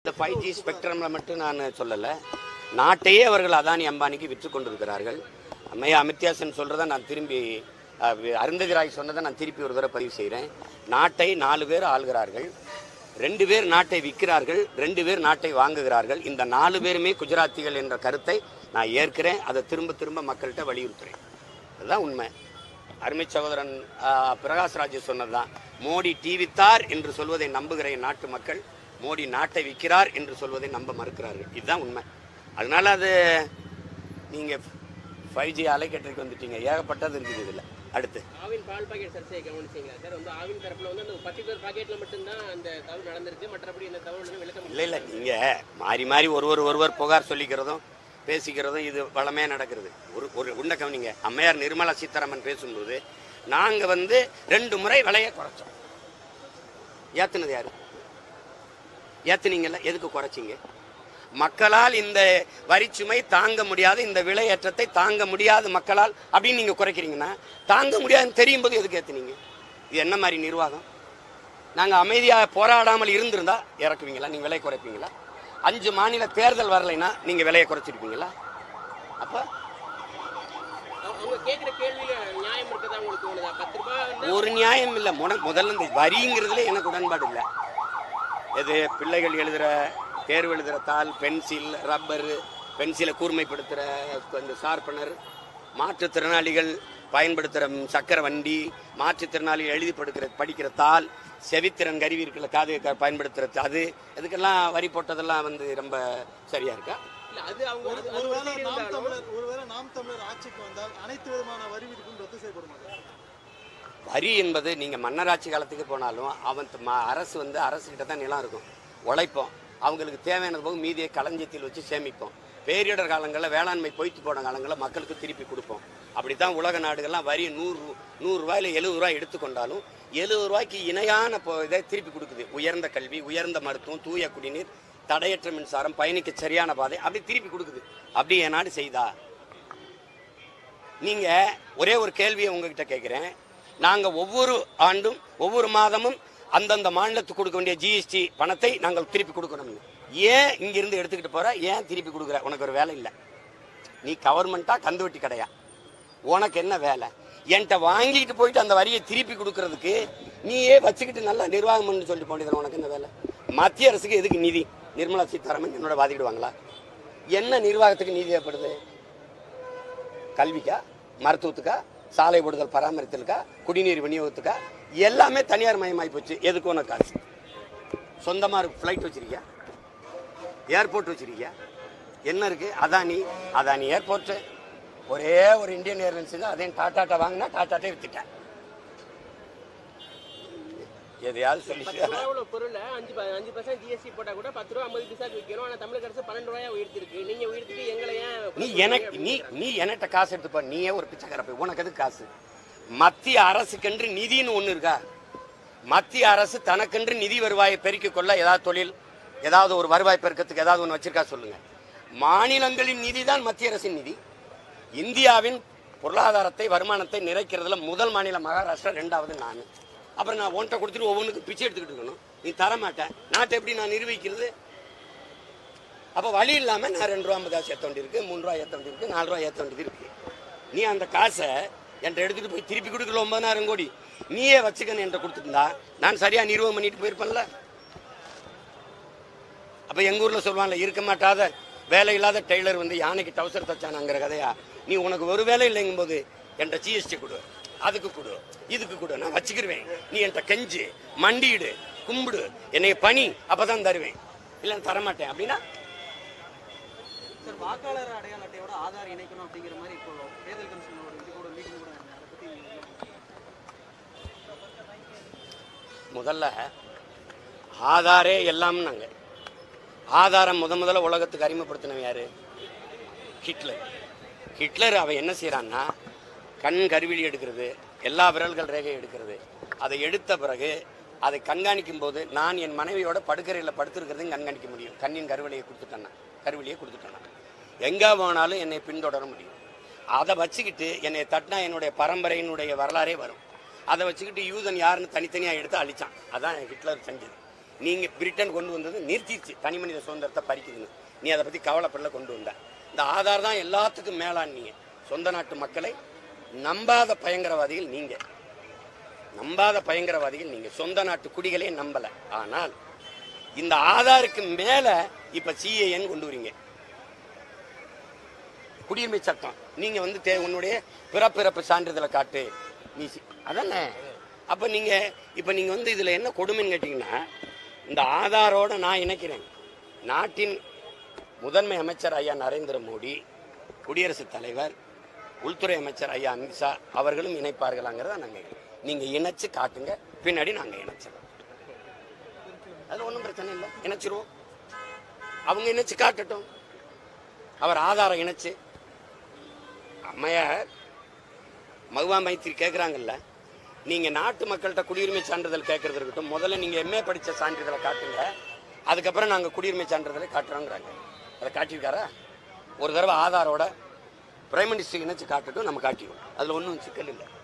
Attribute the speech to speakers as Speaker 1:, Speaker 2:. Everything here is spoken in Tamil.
Speaker 1: இந்த ஃபைவ் ஜி ஸ்பெக்ட்ரமில் மட்டும் நான் சொல்லலை நாட்டையே அவர்கள் அதானி அம்பானிக்கு விற்று கொண்டிருக்கிறார்கள் அம்மையா அமித்யாசன் சொல்கிறத நான் திரும்பி அஹ், அருந்ததி ராய் சொன்னதை நான் திருப்பி ஒரு தடவை பதிவு செய்கிறேன் நாட்டை நாலு பேர் ஆள்கிறார்கள் ரெண்டு பேர் நாட்டை விற்கிறார்கள் ரெண்டு பேர் நாட்டை வாங்குகிறார்கள் இந்த நாலு பேருமே குஜராத்திகள் என்ற கருத்தை நான் ஏற்கிறேன் அதை திரும்ப திரும்ப மக்கள்கிட்ட வலியுறுத்துறேன் அதுதான் உண்மை அருமை சகோதரன் ஆ, பிரகாஷ் ராஜ் சொன்னதுதான் மோடி டிவித்தார் என்று சொல்வதை நம்புகிற என் நாட்டு மக்கள் மோடி நாட்டை விற்கிறார் என்று சொல்வதை நம்ப மறுக்கிறார்கள் இதுதான் உண்மை அதனால அது நீங்க ஃபைவ் ஜி அலைக்கட்டுக்கு வந்துட்டீங்க ஏகப்பட்டது இருக்குது இதுல அடுத்து
Speaker 2: ஆவின் பால் பாக்கெட் சர்ச்சையை கவனிச்சீங்களா சார் வந்து ஆவின் தரப்புல வந்து அந்த பர்டிகுலர் பாக்கெட்ல மட்டும்தான் அந்த தவறு நடந்திருக்கு மற்றபடி இந்த தவறு வந்து விளக்கம்
Speaker 1: இல்லை இல்லை நீங்க மாறி மாறி ஒருவர் ஒருவர் புகார் சொல்லிக்கிறதும் பேசிக்கிறதும் இது வளமையா நடக்கிறது ஒரு ஒரு உண்ட கவனிங்க அம்மையார் நிர்மலா சீதாராமன் பேசும்போது நாங்க வந்து ரெண்டு முறை விலையை குறைச்சோம் ஏத்துனது யாரு ஏத்துனீங்கல்ல எதுக்கு குறைச்சிங்க மக்களால் இந்த வரிச்சுமை தாங்க முடியாத இந்த விலையேற்றத்தை தாங்க முடியாத மக்களால் அப்படின்னு நீங்க குறைக்கிறீங்கன்னா தாங்க முடியாதுன்னு தெரியும் போது எதுக்கு ஏத்துனீங்க இது என்ன மாதிரி நிர்வாகம் நாங்க அமைதியா போராடாமல் இருந்திருந்தா இறக்குவீங்களா நீங்க விலை குறைப்பீங்களா அஞ்சு மாநில தேர்தல் வரலைன்னா நீங்க விலையை குறைச்சிருப்பீங்களா அப்ப
Speaker 2: அவங்க- அவங்க கேட்குற கேள்வியில நியாயம் இருக்கதா உங்களுக்கு தோணுதா பத்து ரூபாய் வந்து
Speaker 1: ஒரு நியாயம் இல்லை முத முதல்ல இந்த வரிங்கிறதுல எனக்கு உடன்பாடு இல்லை எது பிள்ளைகள் எழுதுகிற தேர்வு எழுதுகிற தாள் பென்சில் ரப்பர் பென்சிலை கூர்மைப்படுத்துகிற இந்த ஷார்ப்பனர் மாற்றுத்திறனாளிகள் பயன்படுத்துகிற சக்கர வண்டி மாற்றுத்திறனாளிகள் எழுதி படுக்கிற படிக்கிற தாள் செவித்திறன் கருவி இருக்குல்ல காது க- பயன்படுத்துறது அது இதுக்கெல்லாம் வரி போட்டதெல்லாம் வந்து ரொம்ப சரியா இருக்கா
Speaker 2: இல்ல அது அவங்க
Speaker 3: ஒரு-
Speaker 2: அது ஒரு
Speaker 3: ஒருவேளை
Speaker 2: side
Speaker 3: நாம்
Speaker 2: இருந்தாலும்
Speaker 3: தமிழர் ஒருவேளை நாம் தமிழர் ஆட்சிக்கு வந்தால் அனைத்து விதமான வரி விதிப்பும் ரத்து செய்யப்படுமா
Speaker 1: வரி என்பது நீங்க மன்னராட்சி காலத்துக்கு போனாலும் அவன் த- ம- அரசு வந்து அரசு கிட்ட தான் நிலம் இருக்கும் உழைப்போம் அவங்களுக்கு தேவையானது போக மீதியை களஞ்சியத்தில் வச்சு சேமிப்போம் பேரிடர் காலங்களில் வேளாண்மை பொய்த்து போன காலங்களில் மக்களுக்கு திருப்பி கொடுப்போம் அப்படித்தான் உலக நாடுகள்லாம் வரி நூறு நூறு ரூபாயில எழுபது ரூபாய் எடுத்துக்கொண்டாலும் எழுபது ரூபாய்க்கு இணையான பொ- இதை திருப்பி கொடுக்குது உயர்ந்த கல்வி உயர்ந்த மருத்துவம் தூய குடிநீர் தடையற்ற மின்சாரம் பயணிக்க சரியான பாதை அப்படி திருப்பி கொடுக்குது அப்படி என் நாடு செய்தா நீங்க ஒரே ஒரு கேள்வியை உங்ககிட்ட கேட்கிறேன் நாங்க ஒவ்வொரு ஆண்டும் ஒவ்வொரு மாதமும் அந்தந்த மாநிலத்துக்கு கொடுக்க வேண்டிய ஜிஎஸ்டி பணத்தை நாங்கள் திருப்பி கொடுக்கணும் ஏன் இங்க இருந்து எடுத்துக்கிட்டு போற ஏன் திருப்பி கொடுக்குற உனக்கு ஒரு வேலை இல்லை நீ கவர்மெண்டா கந்து வெட்டி கடையா உனக்கு என்ன வேலை என்கிட்ட வாங்கிட்டு போயிட்டு அந்த வரியை திருப்பி கொடுக்கறதுக்கு நீயே வச்சுக்கிட்டு நல்லா நிர்வாகம் பண்ணு சொல்லிட்டு போனது உனக்கு என்ன வேலை மத்திய அரசுக்கு எதுக்கு நிதி நிர்மலா சீதாராமன் என்னோட வாதிடுவாங்களா என்ன நிர்வாகத்துக்கு நிதி தேவைப்படுது கல்விக்கா மருத்துவத்துக்கா சாலை போடுதல் பராமரித்தலுக்கா குடிநீர் விநியோகத்துக்கா எல்லாமே தனியார் மயமாகி போச்சு எதுக்கு உனக்கு காசு சொந்தமாக இருக்கு ஃப்ளைட் வச்சிருக்கியா ஏர்போர்ட் வச்சிருக்கியா என்ன இருக்கு அதானி அதானி ஏர்போர்ட்டு ஒரே ஒரு இந்தியன் ஏர்லைன்ஸ் தான் அதையும் டாட்டாட்ட வாங்கினா டாட்டாட்டே வித்துட்டேன் எதையாவது சொல்லி
Speaker 2: பத்து ரூபா உள்ள பொருளை அஞ்சு ப- அஞ்சு பர்சன்ட் ஜிஎஸ்டி போட்டா கூட பத்து ரூபா ஐம்பது பைசாக்கு விற்கணும் ஆனா தமிழக அரசு பன்னெண்டு ரூபாயா உயர்த்திருக்கு நீங்க உயர்த்திட்டு எங்களை ஏன்
Speaker 1: நீ எனக்கு நீ நீ என்கிட்ட காசு எடுத்துப்ப நீயே ஒரு பிச்சைக்கார போய் உனக்கு எதுக்கு காசு மத்திய அரசுக்கென்று நிதின்னு ஒண்ணு இருக்கா மத்திய அரசு தனக்கென்று நிதி வருவாயை பெருக்கிக் கொள்ள ஏதாவது தொழில் ஏதாவது ஒரு வருவாய் பெருக்கத்துக்கு ஏதாவது ஒன்று வச்சிருக்கா சொல்லுங்க மாநிலங்களின் நிதி தான் மத்திய அரசின் நிதி இந்தியாவின் பொருளாதாரத்தை வருமானத்தை நிறைக்கிறதுல முதல் மாநிலம் மகாராஷ்டிரா ரெண்டாவது நான் அப்புறம் நான் ஒன்றை கொடுத்துட்டு ஒவ்வொன்றுக்கு பிச்சை எடுத்துக்கிட்டு இருக்கணும் நீ தர மாட்டேன் நாட்டை எப்படி நான் நிர்வகிக்கிறது அப்போ வழி இல்லாமல் நான் ரெண்டு ரூபா ஐம்பது காசு ஏற்ற வேண்டியிருக்கு மூணு ரூபா ஏற்ற வேண்டியிருக்கு நாலு ரூபா ஏற்ற வேண்டியது இருக்கு நீ அந்த காசை என்கிட்ட எடுத்துட்டு போய் திருப்பி கொடுக்கல ஒன்பதாயிரம் கோடி நீயே வச்சுக்கன்னு என்கிட்ட கொடுத்துருந்தா நான் சரியா நிர்வாகம் பண்ணிட்டு போயிருப்பேன்ல அப்ப எங்க ஊர்ல சொல்லுவாங்கல்ல இருக்க மாட்டாத வேலை இல்லாத டெய்லர் வந்து யானைக்கு டவுசர் தச்சானாங்கிற கதையா நீ உனக்கு ஒரு வேலை இல்லைங்கும் போது என்கிட்ட ஜிஎஸ்டி கொடு அதுக்கு கொடு இதுக்கு கொடு நான் வச்சுக்கிருவேன் நீ என்கிட்ட கெஞ்சு மண்டியிடு கும்பிடு என்னைய பணி அப்பதான் தருவேன் இல்லைன்னு தரமாட்டேன் அப்படின்னா
Speaker 4: சார் வாக்காளர் அடையாள அட்டையோட ஆதார் இணைக்கணும் அப்படிங்கிற மாதிரி இப்போ தேர்தல் கமிஷனோட இது கூட மீட்டிங் கூட நடந்தது. அதை பத்தி
Speaker 1: முதல்ல ஆதாரே எல்லாம்னாங்க ஆதாரம் முத முதல்ல உலகத்துக்கு அறிமுகப்படுத்தினவன் யாரு ஹிட்லர் ஹிட்லர் அவன் என்ன செய்யறான்னா கண் கருவிழி எடுக்கிறது எல்லா விரல்கள் ரேகை எடுக்கிறது அதை எடுத்த பிறகு அதை கண்காணிக்கும் போது நான் என் மனைவியோட படுக்கறையில் படுத்திருக்கிறதையும் கண்காணிக்க முடியும் கண்ணின் கருவிலையை கொடுத்துட்டேன்னா கருவிலையை கொடுத்துட்டேன்னா எங்க போனாலும் என்னை பின்தொடர முடியும் அதை வச்சுக்கிட்டு என்னை தட்டினா என்னுடைய பரம்பரையினுடைய வரலாறே வரும் அதை வச்சுக்கிட்டு யூதன் யாருன்னு தனித்தனியாக எடுத்து அழிச்சான் அதான் ஹிட்லர் செஞ்சது நீங்க பிரிட்டன் கொண்டு வந்தது நிறுத்திடுச்சு தனி மனித சுதந்திரத்தை பறிக்குதுன்னு நீ அதை பத்தி கவலைப்படல கொண்டு வந்த இந்த ஆதார் தான் எல்லாத்துக்கும் மேலான் நீங்க சொந்த நாட்டு மக்களை நம்பாத பயங்கரவாதிகள் நீங்க நம்பாத பயங்கரவாதிகள் நீங்க சொந்த நாட்டு குடிகளே நம்பல ஆனால் இந்த ஆதாருக்கு மேல இப்ப சிஏஎன் கொண்டு வரீங்க குடியுரிமை சட்டம் நீங்க வந்து தே- உன்னுடைய பிறப்பிறப்பு சான்றிதழை காட்டு நீ சி- அதானே அப்ப நீங்க இப்ப நீங்க வந்து இதுல என்ன கொடுமைன்னு கேட்டீங்கன்னா இந்த ஆதாரோட நான் இணைக்கிறேன் நாட்டின் முதன்மை அமைச்சர் ஐயா நரேந்திர மோடி குடியரசுத் தலைவர் உள்துறை அமைச்சர் ஐயா அமித்ஷா அவர்களும் இணைப்பார்களாங்கிறத நாங்க நீங்க இணைச்சு காட்டுங்க பின்னாடி நாங்க இணைச்சிடறோம் அதுல ஒன்றும் பிரச்சனை இல்லை இணைச்சிருவோம் அவங்க இணைச்சு காட்டட்டும் அவர் ஆதாரம் இணைச்சு அம்மையார் மகுவா மைத்திரி கேட்குறாங்கல்ல நீங்கள் நாட்டு மக்கள்கிட்ட குடியுரிமை சான்றிதழ் கேட்கறது இருக்கட்டும் முதல்ல நீங்கள் எம்ஏ படித்த சான்றிதழை காட்டுங்க அதுக்கப்புறம் நாங்கள் குடியுரிமை சான்றிதழை காட்டுறோங்கிறாங்க அதை காட்டியிருக்காரா ஒரு தடவை ஆதாரோட பிரைம் மினிஸ்டர் இணைச்சு காட்டட்டும் நம்ம காட்டிடுவோம் அதில் ஒன்றும் சிக்கல் இல்லை